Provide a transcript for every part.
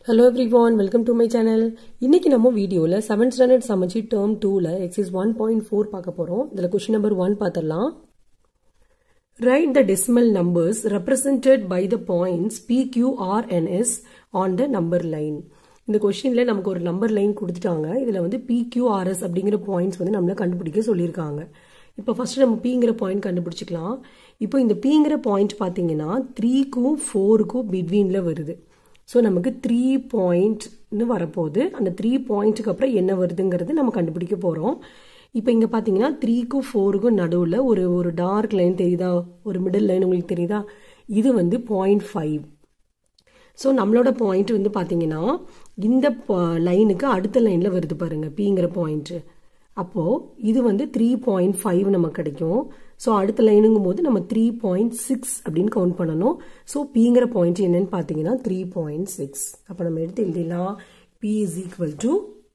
hello everyone welcome to my channel இன்னைக்கு நம்ம வீடியோவில் செவன்த் ஸ்டாண்டர்ட் சமைச்சு டேர்ம் டூவில் எக்ஸைஸ் ஒன் பாயிண்ட் ஃபோர் பார்க்க போகிறோம் இதில் கொஷின் நம்பர் ஒன் பார்த்துடலாம் right the decimal numbers represented by the points P Q R and S on the number line இந்த கொஷினில் நமக்கு ஒரு நம்பர் லைன் கொடுத்துட்டாங்க இதில் வந்து பி கியூ ஆர்எஸ் அப்படிங்கிற பாயிண்ட்ஸ் வந்து நம்மளை கண்டுபிடிக்க சொல்லியிருக்காங்க இப்போ ஃபர்ஸ்ட் நம்ம பிங்கிற பாயிண்ட் கண்டுபிடிச்சிக்கலாம் இப்போ இந்த பிங்கிற பாயிண்ட் பார்த்தீங்கன்னா த்ரீக்கும் ஃபோருக்கும் பிட்வீனில் வருது ஸோ நமக்கு த்ரீ பாயிண்ட்னு வரப்போகுது அந்த த்ரீ பாயிண்ட்டுக்கு அப்புறம் என்ன வருதுங்கிறது நம்ம கண்டுபிடிக்க போகிறோம் இப்போ இங்கே பார்த்தீங்கன்னா த்ரீக்கும் ஃபோருக்கும் நடுவில் ஒரு ஒரு டார்க் லைன் தெரியுதா ஒரு மிடில் லைன் உங்களுக்கு தெரியுதா இது வந்து பாயிண்ட் ஃபைவ் ஸோ நம்மளோட பாயிண்ட் வந்து பார்த்தீங்கன்னா இந்த லைனுக்கு அடுத்த லைனில் வருது பாருங்க பிங்கிற பாயிண்ட்டு அப்போது இது வந்து த்ரீ பாயிண்ட் ஃபைவ் நமக்கு கிடைக்கும் ஸோ அடுத்த லைனுங்கும் போது நம்ம த்ரீ பாயிண்ட் சிக்ஸ் அப்படின்னு கவுண்ட் பண்ணணும் ஸோ பிங்கிற பாயிண்ட் என்னன்னு பார்த்தீங்கன்னா த்ரீ பாயிண்ட் சிக்ஸ் அப்போ நம்ம எடுத்து எழுதிடலாம் P is equal to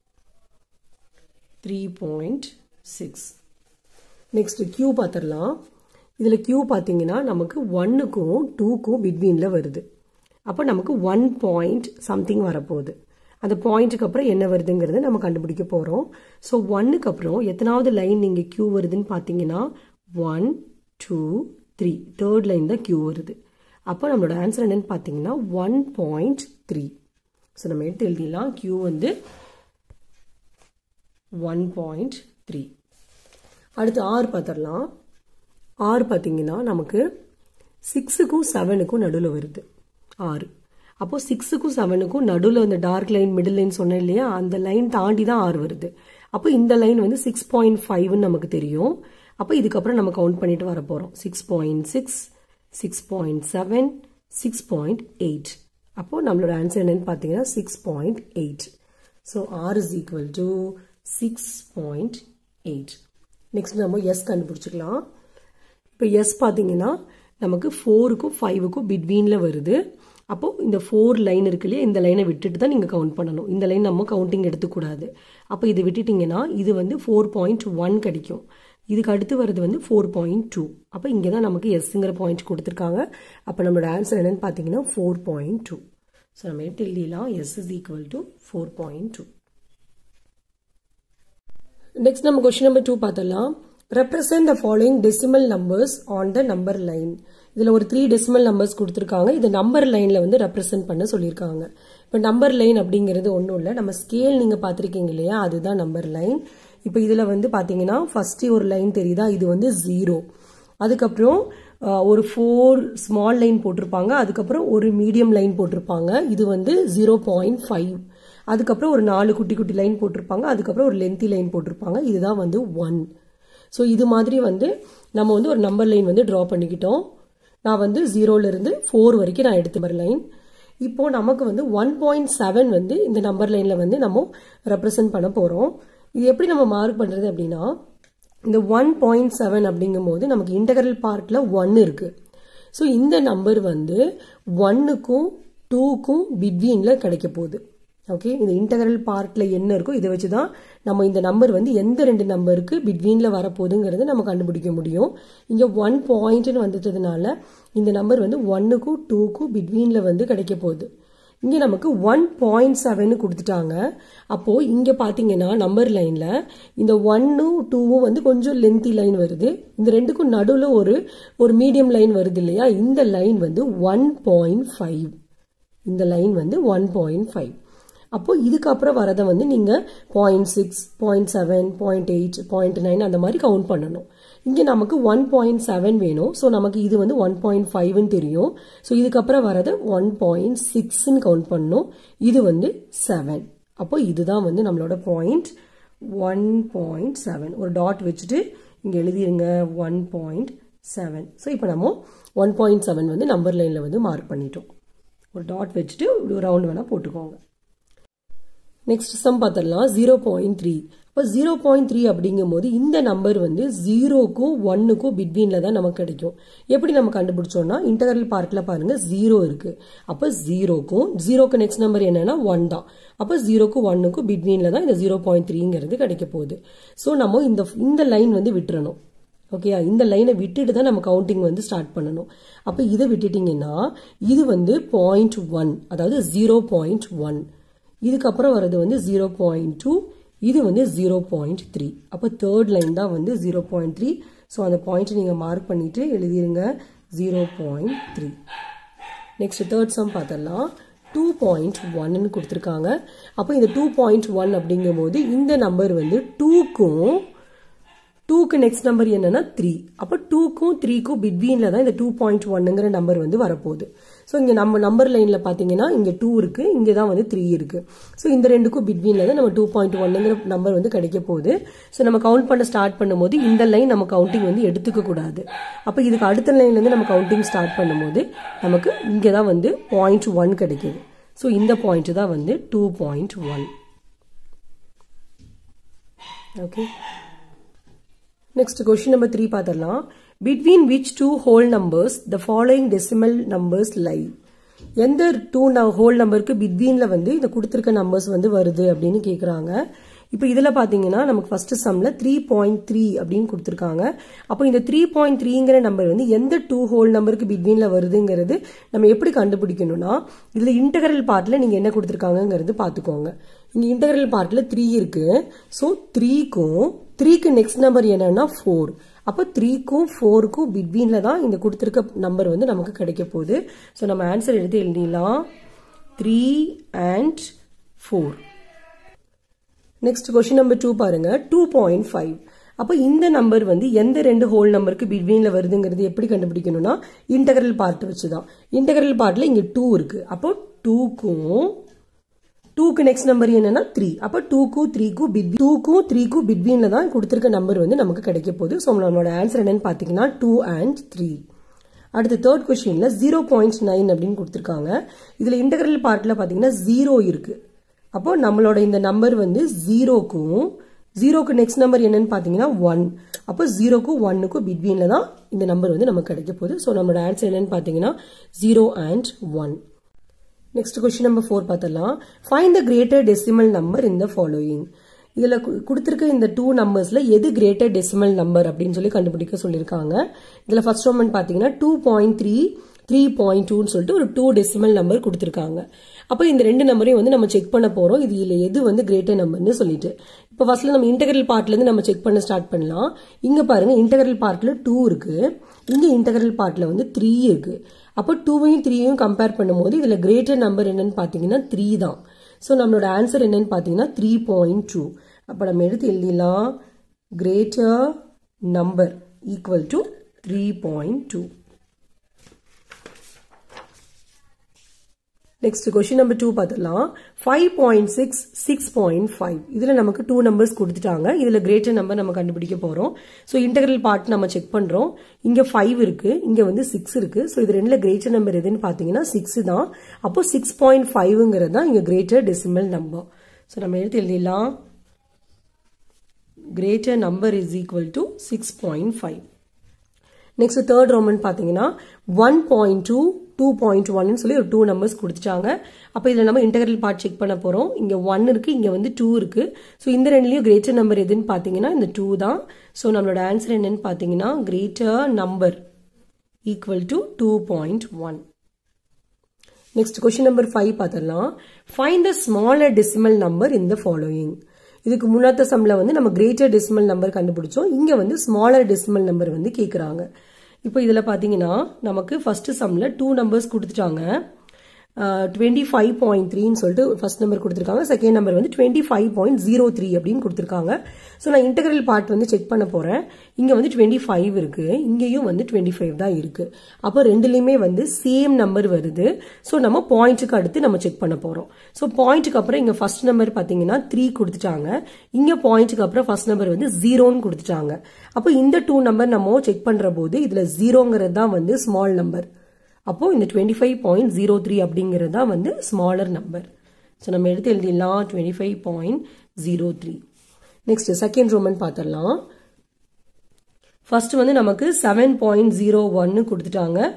three point six next Q பார்த்துடலாம் இதில் கியூ பார்த்தீங்கன்னா நமக்கு ஒன்னுக்கும் டூக்கும் பிட்வீனில் வருது அப்போ நமக்கு ஒன் பாயிண்ட் சம்திங் வரப்போகுது அந்த பாயிண்ட்டுக்கு அப்புறம் என்ன வருதுங்கிறத நம்ம கண்டுபிடிக்க போகிறோம் ஸோ ஒன்னுக்கு அப்புறம் எத்தனாவது லைன் நீங்கள் கியூ வருதுன்னு பார்த்தீங்கன்னா one two three third line தான் கியூ வருது அப்போ நம்மளோட ஆன்சர் என்னன்னு பார்த்தீங்கன்னா ஒன் பாயிண்ட் த்ரீ ஸோ நம்ம எடுத்து எழுதிடலாம் கியூ வந்து ஒன் பாயிண்ட் த்ரீ அடுத்து ஆறு பார்த்துடலாம் ஆறு பார்த்தீங்கன்னா நமக்கு சிக்ஸுக்கும் செவனுக்கும் நடுவில் வருது ஆறு அப்போது சிக்ஸுக்கும் செவனுக்கும் நடுவில் அந்த டார்க் லைன் மிடில் லைன் சொன்னேன் இல்லையா அந்த லைன் தாண்டி தான் ஆறு வருது அப்போ இந்த லைன் வந்து சிக்ஸ் பாயிண்ட் ஃபைவ்னு நமக்கு தெரியும் அப்போ இதுக்கப்புறம் நம்ம கவுண்ட் பண்ணிட்டு வர போகிறோம் six point six six point seven six point eight அப்போது நம்மளோட ஆன்சர் என்னன்னு பார்த்தீங்கன்னா six point eight so R is equal to six point eight next நம்ம எஸ் கண்டுபிடிச்சிக்கலாம் இப்போ எஸ் பார்த்தீங்கன்னா நமக்கு ஃபோருக்கும் ஃபைவுக்கும் பிட்வீனில் வருது அப்போது இந்த ஃபோர் லைன் இருக்கு இல்லையா இந்த லைனை விட்டுட்டு தான் நீங்கள் கவுண்ட் பண்ணணும் இந்த லைன் நம்ம கவுண்டிங் எடுத்துக்கூடாது அப்போ இது விட்டுட்டிங்கன்னா இது வந்து ஃபோர் பாயிண்ட் ஒன் கிடைக்கும் இதுக்கு அடுத்து வருது வந்து ஃபோர் பாயிண்ட் டூ அப்போ இங்கே தான் நமக்கு எஸ்ங்கிற பாயிண்ட் கொடுத்துருக்காங்க அப்போ நம்மளோட ஆன்சர் என்னன்னு பார்த்தீங்கன்னா ஃபோர் பாயிண்ட் டூ ஸோ நம்ம எடுத்து எழுதிடலாம் S is equal to four point two next நம்ம கொஸ்டின் நம்பர் டூ பார்த்தலாம் represent the following decimal numbers on the number line இதில் ஒரு த்ரீ டெசிமல் நம்பர்ஸ் கொடுத்துருக்காங்க இது நம்பர் லைனில் வந்து ரெப்ரசென்ட் பண்ண சொல்லியிருக்காங்க இப்போ நம்பர் லைன் அப்படிங்கிறது ஒன்றும் இல்லை நம்ம ஸ்கேல் நீங்கள் பார்த்துருக்கீங்க இல்லையா அதுதான் நம்பர் லைன் இப்போ இதில் வந்து பார்த்தீங்கன்னா ஃபஸ்ட்டு ஒரு லைன் தெரியுதா இது வந்து ஜீரோ அதுக்கப்புறம் ஒரு ஃபோர் ஸ்மால் லைன் போட்டிருப்பாங்க அதுக்கப்புறம் ஒரு மீடியம் லைன் போட்டிருப்பாங்க இது வந்து ஜீரோ பாயிண்ட் ஃபைவ் அதுக்கப்புறம் ஒரு நாலு குட்டி குட்டி லைன் போட்டிருப்பாங்க அதுக்கப்புறம் ஒரு லென்த்தி லைன் போட்டிருப்பாங்க இதுதான் வந்து ஒன் ஸோ இது மாதிரி வந்து நம்ம வந்து ஒரு நம்பர் லைன் வந்து ட்ரா பண்ணிக்கிட்டோம் நான் வந்து ஜீரோலேருந்து ஃபோர் வரைக்கும் நான் எடுத்து நம்பர் லைன் இப்போ நமக்கு வந்து ஒன் பாயிண்ட் செவன் வந்து இந்த நம்பர் லைனில் வந்து நம்ம ரெப்ரசன்ட் பண்ண போகிறோம் இது எப்படி நம்ம மார்க் பண்ணுறது அப்படின்னா இந்த ஒன் பாயிண்ட் செவன் அப்படிங்கும் போது நமக்கு இன்டகரல் பார்ட்டில் ஒன் இருக்குது ஸோ இந்த நம்பர் வந்து ஒன்னுக்கும் டூக்கும் பிட்வீனில் கிடைக்க போகுது ஓகே இந்த இன்டகரல் பார்ட்டில் என்ன இருக்கோ இதை வச்சு தான் நம்ம இந்த நம்பர் வந்து எந்த ரெண்டு நம்பருக்கு பிட்வீனில் வரப்போகுதுங்கிறத நம்ம கண்டுபிடிக்க முடியும் இங்கே ஒன் பாயிண்ட்னு வந்துட்டதுனால இந்த நம்பர் வந்து ஒன்னுக்கும் டூக்கும் பிட்வீனில் வந்து கிடைக்க போகுது இங்கே நமக்கு ஒன் பாயிண்ட் செவன் கொடுத்துட்டாங்க அப்போது இங்கே பார்த்தீங்கன்னா நம்பர் லைனில் இந்த ஒன்னும் டூவும் வந்து கொஞ்சம் லென்த்தி லைன் வருது இந்த ரெண்டுக்கும் நடுவில் ஒரு ஒரு மீடியம் லைன் வருது இல்லையா இந்த லைன் வந்து ஒன் பாயிண்ட் ஃபைவ் இந்த லைன் வந்து ஒன் பாயிண்ட் ஃபைவ் அப்போ இதுக்கப்புறம் வரதை வந்து நீங்கள் point six point seven point eight point nine அந்த மாதிரி கவுண்ட் பண்ணணும் இங்கே நமக்கு ஒன் பாயிண்ட் செவன் வேணும் ஸோ நமக்கு இது வந்து ஒன் பாயிண்ட் ஃபைவ்னு தெரியும் ஸோ இதுக்கப்புறம் வரதை ஒன் பாயிண்ட் சிக்ஸ்ன்னு கவுண்ட் பண்ணணும் இது வந்து செவன் அப்போ இதுதான் வந்து நம்மளோட பாயிண்ட் ஒன் பாயிண்ட் செவன் ஒரு டாட் வச்சுட்டு இங்கே எழுதிருங்க ஒன் பாயிண்ட் செவன் ஸோ இப்போ நம்ம ஒன் பாயிண்ட் செவன் வந்து நம்பர் லைனில் வந்து மார்க் பண்ணிட்டோம் ஒரு டாட் வச்சுட்டு ஒரு ரவுண்ட் வேணால் போட்டுக்கோங்க நெக்ஸ்ட் சம் பார்த்துடலாம் ஜீரோ பாயிண்ட் த்ரீ அப்போ ஜீரோ பாயிண்ட் த்ரீ அப்படிங்கும் போது இந்த நம்பர் வந்து ஜீரோக்கும் ஒன்னுக்கும் பிட்வீனில் தான் நமக்கு கிடைக்கும் எப்படி நம்ம கண்டுபிடிச்சோம்னா இன்டகரல் பார்ட்டில் பாருங்க ஜீரோ இருக்கு அப்போ ஜீரோக்கும் ஜீரோக்கு நெக்ஸ்ட் நம்பர் என்னன்னா ஒன் தான் அப்போ ஜீரோக்கும் ஒன்னுக்கும் பிட்வீனில் தான் இந்த ஜீரோ பாயிண்ட் த்ரீங்கிறது கிடைக்க போகுது ஸோ நம்ம இந்த இந்த லைன் வந்து விட்டுறணும் ஓகேயா இந்த லைனை விட்டுட்டு தான் நம்ம கவுண்டிங் வந்து ஸ்டார்ட் பண்ணணும் அப்போ இதை விட்டுட்டீங்கன்னா இது வந்து பாயிண்ட் ஒன் அதாவது ஜீரோ பாயிண்ட் ஒன் இதுக்கப்புறம் வர்றது வந்து ஜீரோ பாயிண்ட் டூ இது வந்து ஜீரோ பாயிண்ட் த்ரீ அப்போ தேர்ட் லைன் தான் வந்து ஜீரோ பாயிண்ட் த்ரீ ஸோ அந்த பாயிண்ட் நீங்கள் மார்க் பண்ணிட்டு எழுதிருங்க zero point three next third sum பார்த்தலாம் டூ பாயிண்ட் ஒன்னு கொடுத்துருக்காங்க அப்போ இந்த டூ பாயிண்ட் ஒன் அப்படிங்கும்போது இந்த நம்பர் வந்து டூக்கும் டூக்கு நெக்ஸ்ட் நம்பர் என்னன்னா த்ரீ அப்போ டூக்கும் த்ரீக்கும் பிட்வீனில் தான் இந்த டூ பாயிண்ட் ஒன்னுங்கிற நம்பர் வந்து வரப்போகுது ஸோ இங்கே நம்ம நம்பர் லைனில் பார்த்தீங்கன்னா இங்கே டூ இருக்கு இங்கே தான் வந்து த்ரீ இருக்கு ஸோ இந்த ரெண்டுக்கும் பிட்வீனில் தான் நம்ம டூ பாயிண்ட் ஒன்னுங்கிற நம்பர் வந்து கிடைக்க போகுது ஸோ நம்ம கவுண்ட் பண்ண ஸ்டார்ட் பண்ணும்போது இந்த லைன் நம்ம கவுண்டிங் வந்து எடுத்துக்க கூடாது அப்போ இதுக்கு அடுத்த லைன்லேருந்து நம்ம கவுண்டிங் ஸ்டார்ட் பண்ணும்போது நமக்கு இங்கே தான் வந்து பாயிண்ட் ஒன் கிடைக்குது ஸோ இந்த பாயிண்ட் தான் வந்து two point one okay next question number three பார்த்துடலாம் between which two whole numbers the following decimal numbers lie எந்த டூ ஹோல் நம்பருக்கு பிட்வீனில் வந்து இந்த கொடுத்துருக்க நம்பர்ஸ் வந்து வருது அப்படின்னு கேட்குறாங்க இப்போ இதில் பார்த்தீங்கன்னா நமக்கு ஃபர்ஸ்ட் சம்மில் த்ரீ பாயிண்ட் த்ரீ அப்படின்னு கொடுத்துருக்காங்க அப்போ இந்த த்ரீ பாயிண்ட் த்ரீங்கிற நம்பர் வந்து எந்த டூ ஹோல் நம்பருக்கு பிட்வீனில் வருதுங்கிறது நம்ம எப்படி கண்டுபிடிக்கணும்னா இதில் இன்டகரல் பார்ட்டில் நீங்கள் என்ன கொடுத்துருக்காங்கங்கிறது பார்த்துக்கோங்க இங்கே இன்டகரல் பார்ட்டில் த்ரீ இருக்கு ஸோ த்ரீக்கும் த்ரீக்கு நெக்ஸ்ட் நம்பர் என்னன்னா ஃபோர் அப்போ த்ரீக்கும் ஃபோருக்கும் பிட்வீனில் தான் இந்த கொடுத்துருக்க நம்பர் வந்து நமக்கு கிடைக்க போகுது ஸோ நம்ம ஆன்சர் எடுத்து எழுதிடலாம் three and four next question number two பாருங்க டூ பாயிண்ட் ஃபைவ் அப்போ இந்த நம்பர் வந்து எந்த ரெண்டு ஹோல் நம்பருக்கு பிட்வீனில் வருதுங்கிறது எப்படி கண்டுபிடிக்கணும்னா இன்டகரல் பார்ட் வச்சு தான் இன்டகரல் பார்ட்டில் இங்கே டூ இருக்கு அப்போ டூக்கும் டூக்கு நெக்ஸ்ட் நம்பர் என்னன்னா த்ரீ அப்போ டூக்கும் த்ரீக்கும் பிட் டூக்கும் த்ரீக்கும் பிட்வீனில் தான் கொடுத்துருக்க நம்பர் வந்து நமக்கு கிடைக்க போகுது ஸோ நம்மளோட ஆன்சர் என்னன்னு பார்த்தீங்கன்னா டூ அண்ட் த்ரீ அடுத்து தேர்ட் கொஸ்டின்ல ஜீரோ பாயிண்ட் நைன் அப்படின்னு கொடுத்துருக்காங்க இதில் இன்டகரல் பார்ட்டில் பார்த்தீங்கன்னா ஜீரோ இருக்கு அப்போ நம்மளோட இந்த நம்பர் வந்து ஜீரோக்கும் ஜீரோக்கு நெக்ஸ்ட் நம்பர் என்னன்னு பார்த்தீங்கன்னா ஒன் அப்போ ஜீரோக்கும் ஒன்னுக்கும் பிட்வீனில் தான் இந்த நம்பர் வந்து நமக்கு கிடைக்க போகுது ஸோ நம்மளோட ஆன்சர் என்னன்னு பார்த்தீங்கன்னா zero and one next question number four பார்த்தலாம் find the greater decimal number இந்த ஃபாலோயிங் இதில் கொடுத்துருக்க இந்த டூ நம்பர்ஸில் எது கிரேட்டர் டெசிமல் நம்பர் அப்படின்னு சொல்லி கண்டுபிடிக்க சொல்லியிருக்காங்க இதில் ஃபர்ஸ்ட் ஒன் பார்த்தீங்கன்னா two point three three point டூன்னு சொல்லிட்டு ஒரு டூ டெசிமல் நம்பர் கொடுத்துருக்காங்க அப்போ இந்த ரெண்டு நம்பரையும் வந்து நம்ம செக் பண்ண போகிறோம் இது இல்லை எது வந்து கிரேட்டர் நம்பர்னு சொல்லிட்டு இப்போ ஃபர்ஸ்ட்ல நம்ம இன்டகரல் பார்ட்லேருந்து நம்ம செக் பண்ண ஸ்டார்ட் பண்ணலாம் இங்கே பாருங்க இன்டகரல் பார்ட்டில் டூ இருக்கு இங்கே இன்டகரல் பார்ட்டில் வந்து த்ரீ இருக்கு அப்போ டூவையும் த்ரீயும் கம்பேர் பண்ணும்போது இதில் கிரேட்டர் நம்பர் என்னன்னு பார்த்தீங்கன்னா த்ரீ தான் ஸோ நம்மளோட ஆன்சர் என்னன்னு பார்த்தீங்கன்னா த்ரீ பாயிண்ட் டூ அப்போ நம்ம எடுத்து எழுதிடலாம் greater number equal to three point two next question number two பார்த்துடலாம் five point six six point five இதில் நமக்கு டூ நம்பர்ஸ் கொடுத்துட்டாங்க இதில் கிரேட்டர் நம்பர் நம்ம கண்டுபிடிக்க போகிறோம் ஸோ இன்டெகிரல் பார்ட் நம்ம செக் பண்ணுறோம் இங்கே ஃபைவ் இருக்கு இங்கே வந்து சிக்ஸ் இருக்கு ஸோ இது ரெண்டில் கிரேட்டர் நம்பர் எதுன்னு பார்த்தீங்கன்னா சிக்ஸ் தான் அப்போ சிக்ஸ் பாயிண்ட் ஃபைவ்ங்கிறது தான் இங்கே கிரேட்டர் டெசிமல் நம்பர் ஸோ நம்ம எடுத்து எழுதிடலாம் greater number is equal to six point five next third Roman பார்த்தீங்கன்னா one point two two point ஒன்னு சொல்லி ஒரு டூ நம்பர்ஸ் கொடுத்துட்டாங்க அப்போ இதில் நம்ம இன்டெகிரல் பார்ட் செக் பண்ண போகிறோம் இங்கே ஒன் இருக்குது இங்கே வந்து டூ இருக்குது ஸோ இந்த ரெண்டுலேயும் கிரேட்டர் நம்பர் எதுன்னு பார்த்தீங்கன்னா இந்த டூ தான் ஸோ நம்மளோட ஆன்சர் என்னன்னு பார்த்தீங்கன்னா greater number equal to two point one next question number five பார்த்துடலாம் find the smaller decimal number in the following இதுக்கு முன்னாத்த சம்ல வந்து நம்ம கிரேட்டர் டெசிமல் நம்பர் கண்டுபிடிச்சோம் இங்க வந்து ஸ்மாலர் டெசிமல் நம்பர் வந்து கேட்குறாங்க இப்போ இதில் பார்த்தீங்கன்னா நமக்கு ஃபர்ஸ்ட் சம்மில் டூ நம்பர்ஸ் கொடுத்துட்டாங்க டுவெண்ட்டி ஃபைவ் பாயிண்ட் த்ரீன்னு சொல்லிட்டு ஃபர்ஸ்ட் நம்பர் கொடுத்துருக்காங்க செகண்ட் நம்பர் வந்து twenty five point zero three அப்படின்னு கொடுத்துருக்காங்க ஸோ நான் இன்டெகிரல் பார்ட் வந்து செக் பண்ண போகிறேன் இங்கே வந்து டுவெண்ட்டி ஃபைவ் இருக்குது இங்கேயும் வந்து டுவெண்ட்டி ஃபைவ் தான் இருக்குது அப்போ ரெண்டுலேயுமே வந்து சேம் நம்பர் வருது ஸோ நம்ம பாயிண்ட்டுக்கு அடுத்து நம்ம செக் பண்ண போகிறோம் ஸோ பாயிண்ட்டுக்கு அப்புறம் இங்கே ஃபர்ஸ்ட் நம்பர் பார்த்தீங்கன்னா த்ரீ கொடுத்துட்டாங்க இங்கே பாயிண்ட்டுக்கு அப்புறம் ஃபர்ஸ்ட் நம்பர் வந்து ஜீரோன்னு கொடுத்துட்டாங்க அப்போ இந்த டூ நம்பர் நம்ம செக் பண்ணுற போது இதில் ஜீரோங்கிறது தான் வந்து ஸ்மால் நம்பர் அப்போ இந்த twenty five point zero three அப்படிங்கிறது தான் வந்து ஸ்மாலர் நம்பர் ஸோ நம்ம எடுத்து எழுதிடலாம் twenty five point zero three next second Roman பார்த்துடலாம் ஃபர்ஸ்ட் வந்து நமக்கு செவன் பாயிண்ட் ஜீரோ ஒன்னு கொடுத்துட்டாங்க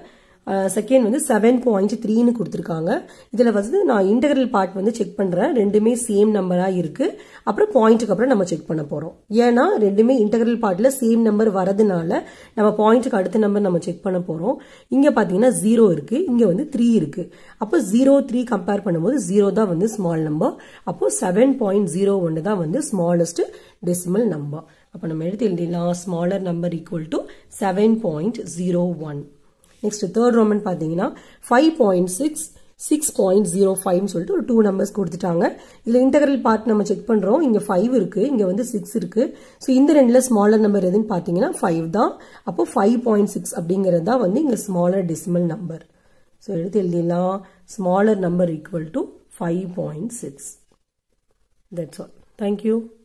செகண்ட் வந்து செவன் பாயிண்ட் த்ரீன்னு கொடுத்துருக்காங்க இதில் வந்து நான் இன்டெகிரல் பார்ட் வந்து செக் பண்ணுறேன் ரெண்டுமே சேம் நம்பராக இருக்கு அப்புறம் பாயிண்ட்டுக்கு அப்புறம் நம்ம செக் பண்ண போகிறோம் ஏன்னா ரெண்டுமே இன்டெகிரல் பார்ட்டில் சேம் நம்பர் வரதுனால நம்ம பாயிண்ட்டுக்கு அடுத்த நம்பர் நம்ம செக் பண்ண போகிறோம் இங்கே பார்த்தீங்கன்னா ஜீரோ இருக்கு இங்கே வந்து த்ரீ இருக்கு அப்போ ஜீரோ த்ரீ கம்பேர் பண்ணும்போது ஜீரோ தான் வந்து ஸ்மால் நம்பர் அப்போ செவன் பாயிண்ட் ஜீரோ ஒன்று தான் வந்து ஸ்மாலஸ்ட் டெசிமல் நம்பர் அப்போ நம்ம எடுத்து எழுதிடலாம் smaller number equal to seven point zero one next third Roman பார்த்தீங்கன்னா five point six six point zero ஃபைவ்னு சொல்லிட்டு ஒரு டூ நம்பர்ஸ் கொடுத்துட்டாங்க இதில் இன்டெகிரல் பார்ட் நம்ம செக் பண்ணுறோம் இங்கே ஃபைவ் இருக்குது இங்கே வந்து சிக்ஸ் இருக்குது ஸோ இந்த ரெண்டில் ஸ்மாலர் நம்பர் எதுன்னு பார்த்தீங்கன்னா ஃபைவ் தான் அப்போ ஃபைவ் பாயிண்ட் சிக்ஸ் அப்படிங்கிறது தான் வந்து இங்கே ஸ்மாலர் டெசிமல் நம்பர் ஸோ எடுத்து எழுதிடலாம் smaller number equal to five point six that's all thank you